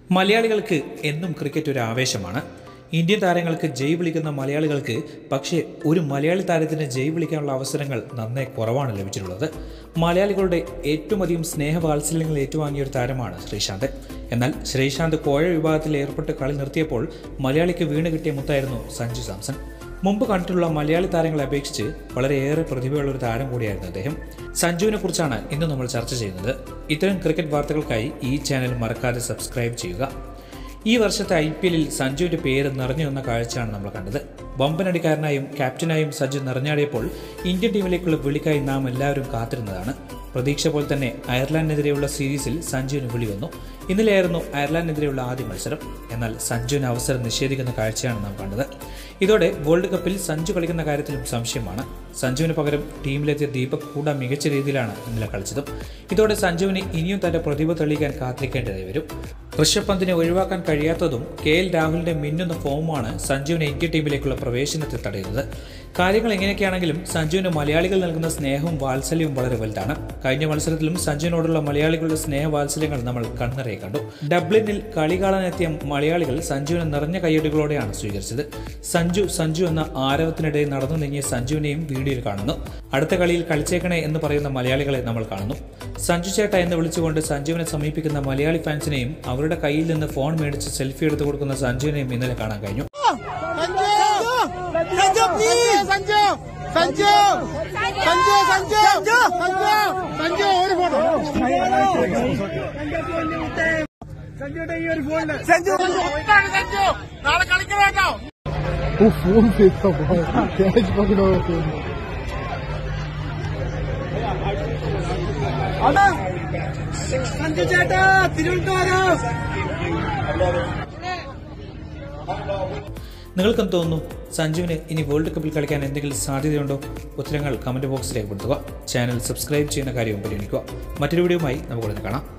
മലയാളികൾക്ക് എന്നും ക്രിക്കറ്റ് ഒരു ആവേശമാണ് ഇന്ത്യൻ താരങ്ങൾക്ക് ജയ് വിളിക്കുന്ന മലയാളികൾക്ക് പക്ഷേ ഒരു മലയാളി താരത്തിന് ജയ് വിളിക്കാനുള്ള അവസരങ്ങൾ നന്നേ കുറവാണ് ലഭിച്ചിട്ടുള്ളത് മലയാളികളുടെ ഏറ്റവും അധികം സ്നേഹവാത്സല്യങ്ങൾ ഏറ്റുവാങ്ങിയ ഒരു താരമാണ് ശ്രീശാന്ത് എന്നാൽ ശ്രീശാന്ത് കോഴ വിഭാഗത്തിൽ ഏർപ്പെട്ട് കളി നിർത്തിയപ്പോൾ മലയാളിക്ക് വീണ് കിട്ടിയ മുത്തായിരുന്നു സഞ്ജു സാംസൺ മുമ്പ് കണ്ടിട്ടുള്ള മലയാളി താരങ്ങളെ അപേക്ഷിച്ച് വളരെയേറെ പ്രതിഭയുള്ള ഒരു താരം കൂടിയായിരുന്നു അദ്ദേഹം സഞ്ജുവിനെ കുറിച്ചാണ് ഇന്ന് നമ്മൾ ചർച്ച ചെയ്യുന്നത് ഇത്തരം ക്രിക്കറ്റ് വാർത്തകൾക്കായി ഈ ചാനൽ മറക്കാതെ സബ്സ്ക്രൈബ് ചെയ്യുക ഈ വർഷത്തെ ഐ പി എല്ലിൽ സഞ്ജുവിന്റെ പേര് നിറഞ്ഞു വന്ന കാഴ്ചയാണ് നമ്മൾ കണ്ടത് വമ്പനടിക്കാരനായും ക്യാപ്റ്റനായും സഞ്ജു നിറഞ്ഞാടിയപ്പോൾ ഇന്ത്യൻ ടീമിലേക്കുള്ള വിളിക്കായി നാം എല്ലാവരും കാത്തിരുന്നതാണ് പ്രതീക്ഷ പോലെ തന്നെ അയർലാൻഡിനെതിരെയുള്ള സീരീസിൽ സഞ്ജുവിന് വിളി വന്നു ഇന്നലെയായിരുന്നു അയർലാൻഡിനെതിരെയുള്ള ആദ്യ മത്സരം എന്നാൽ സഞ്ജുവിന് അവസരം നിഷേധിക്കുന്ന കാഴ്ചയാണ് നാം കണ്ടത് ഇതോടെ വേൾഡ് കപ്പിൽ സഞ്ജു കളിക്കുന്ന കാര്യത്തിലും സംശയമാണ് സഞ്ജുവിന് പകരം ടീമിലെത്തിയ ദീപക് കൂട മികച്ച രീതിയിലാണ് ഇന്നലെ കളിച്ചത് ഇതോടെ സഞ്ജുവിന് ഇനിയും തന്റെ പ്രതിഭ തെളിയിക്കാൻ കാത്തിരിക്കേണ്ടതായി വരും ഋഷഭ് പന്തിനെ ഒഴിവാക്കാൻ കഴിയാത്തതും കെ എൽ രാഹുലിന്റെ മിന്നുന്ന ഫോമുമാണ് സഞ്ജുവിനെ ഇന്ത്യൻ ടീമിലേക്കുള്ള പ്രവേശനത്തെ തടയുന്നത് കാര്യങ്ങൾ എങ്ങനെയൊക്കെയാണെങ്കിലും സഞ്ജുവിന് മലയാളികൾ നൽകുന്ന സ്നേഹവും വാത്സല്യവും വളരെ വലുതാണ് കഴിഞ്ഞ മത്സരത്തിലും സഞ്ജുവിനോടുള്ള മലയാളികളുടെ സ്നേഹവാത്സല്യങ്ങൾ നമ്മൾ കണ്ണറിയെ കണ്ടു ഡബ്ലിനിൽ കളി കാണാനെത്തിയ മലയാളികൾ സഞ്ജുവിനെ നിറഞ്ഞ കയ്യടികളോടെയാണ് സ്വീകരിച്ചത് സഞ്ജു സഞ്ജു എന്ന ആരവത്തിനിടെ നടന്നു നീങ്ങിയ സഞ്ജുവിനെയും വീഡിയോയിൽ കാണുന്നു അടുത്ത കളിയിൽ കളിച്ചേക്കണേ എന്ന് പറയുന്ന മലയാളികളെ നമ്മൾ കാണുന്നു സഞ്ജു ചേട്ട എന്ന് വിളിച്ചുകൊണ്ട് സഞ്ജുവിനെ സമീപിക്കുന്ന മലയാളി ഫാൻസിനെയും അവരുടെ കയ്യിൽ നിന്ന് ഫോൺ മേടിച്ച് സെൽഫി എടുത്തു കൊടുക്കുന്ന സഞ്ജുവിനെയും ഇന്നലെ കാണാൻ കഴിഞ്ഞു संजू संजू संजू संजू संजू संजू संजू संजू ഒരു ഫോട്ടോ സഞ്ജുയുടെ ഈ ഒരു ഫോണില് സഞ്ജു സഞ്ജു നാളെ കളിക്കണം കേട്ടോ O fundo feito bom. Pede pra não Sanju ചേട്ടാ തിരുവനന്തപുരം നിങ്ങൾക്കെന്ത് തോന്നുന്നു സഞ്ജുവിന് ഇനി വേൾഡ് കപ്പിൽ കളിക്കാൻ എന്തെങ്കിലും സാധ്യതയുണ്ടോ ഉത്തരങ്ങൾ കമന്റ് ബോക്സിൽ രേഖപ്പെടുത്തുക ചാനൽ സബ്സ്ക്രൈബ് ചെയ്യുന്ന കാര്യവും പരിഗണിക്കുക മറ്റൊരു വീഡിയോയുമായി നമുക്ക് ഉടനെ കാണാം